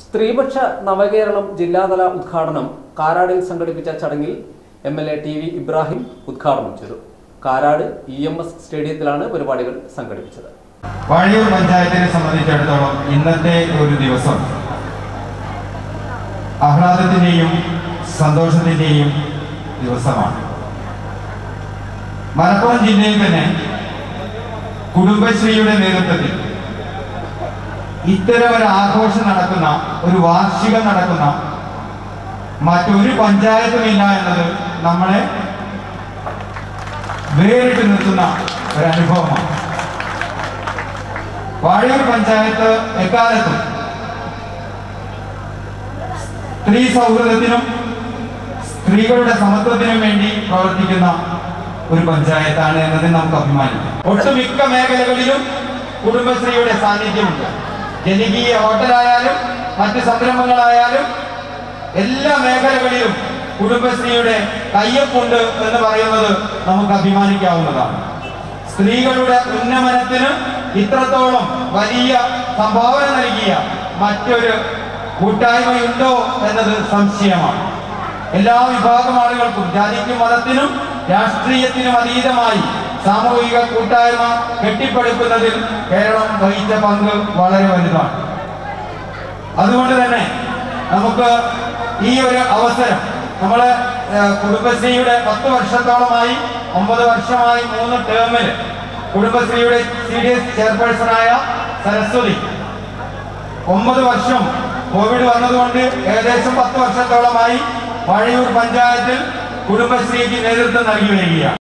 സ്ത്രീപക്ഷ നവകേരളം ജില്ലാതല ഉദ്ഘാടനം കാരാടിൽ സംഘടിപ്പിച്ച ചടങ്ങിൽ M L A T V Ibrahim ഉദ്ഘാടനം ചെയ്തു കാരാട് ഇ എം എസ് സ്റ്റേഡിയത്തിലാണ് പരിപാടികൾ സംഘടിപ്പിച്ചത് വാഴയൂർ പഞ്ചായത്തിനെ സംബന്ധിച്ചിടത്തോളം ഇന്നത്തെ ഒരു ദിവസം ആഹ്ലാദത്തിന്റെയും സന്തോഷത്തിന്റെയും ദിവസമാണ് മലപ്പുറം ജില്ലയിൽ തന്നെ കുടുംബശ്രീയുടെ നേതൃത്വത്തിൽ ഇത്തരം ഒരു ആഘോഷം നടക്കുന്ന ഒരു വാർഷികം നടക്കുന്ന മറ്റൊരു പഞ്ചായത്തുമില്ല എന്നത് നമ്മളെ വേറിട്ട് നിർത്തുന്ന ഒരു അനുഭവമാണ് വാഴയൂർ പഞ്ചായത്ത് എക്കാലത്തും സ്ത്രീ സൗഹൃദത്തിനും സ്ത്രീകളുടെ സമത്വത്തിനും വേണ്ടി പ്രവർത്തിക്കുന്ന ഒരു പഞ്ചായത്താണ് എന്നതിൽ നമുക്ക് അഭിമാനിക്കാം ഒട്ടുമിക്ക മേഖലകളിലും കുടുംബശ്രീയുടെ സാന്നിധ്യമുണ്ട് ജനകീയ ഹോട്ടലായാലും മറ്റ് സംരംഭങ്ങളായാലും എല്ലാ മേഖലകളിലും കുടുംബശ്രീയുടെ കയ്യൊപ്പുണ്ട് എന്ന് പറയുന്നത് നമുക്ക് അഭിമാനിക്കാവുന്നതാണ് സ്ത്രീകളുടെ ഉന്നമനത്തിന് ഇത്രത്തോളം വലിയ സംഭാവന നൽകിയ മറ്റൊരു കൂട്ടായ്മയുണ്ടോ എന്നത് സംശയമാണ് എല്ലാ വിഭാഗം ആളുകൾക്കും ജാതിക്കും മതത്തിനും രാഷ്ട്രീയത്തിനും അതീതമായി സാമൂഹിക കൂട്ടായ്മ കെട്ടിപ്പടുക്കുന്നതിൽ കേരളം വഹിച്ച പങ്ക് വളരെ വലുതാണ് അതുകൊണ്ട് തന്നെ നമുക്ക് ഈ ഒരു അവസരം നമ്മള് ഏഹ്, കുടുംബശ്രീയുടെ പത്ത് വർഷത്തോളമായി ഒമ്പത് വർഷമായി മൂന്ന് ടേമിൽ കുടുംബശ്രീയുടെ സി ഡി എസ് ചെയർപേഴ്സണായ സരസ്വതി ഒമ്പത് വർഷം കോവിഡ് വന്നതുകൊണ്ട് ഏകദേശം പത്ത് വർഷത്തോളമായി വഴിയൂർ പഞ്ചായത്തിൽ കുടുംബശ്രീക്ക് നേതൃത്വം നൽകി വരികയാണ്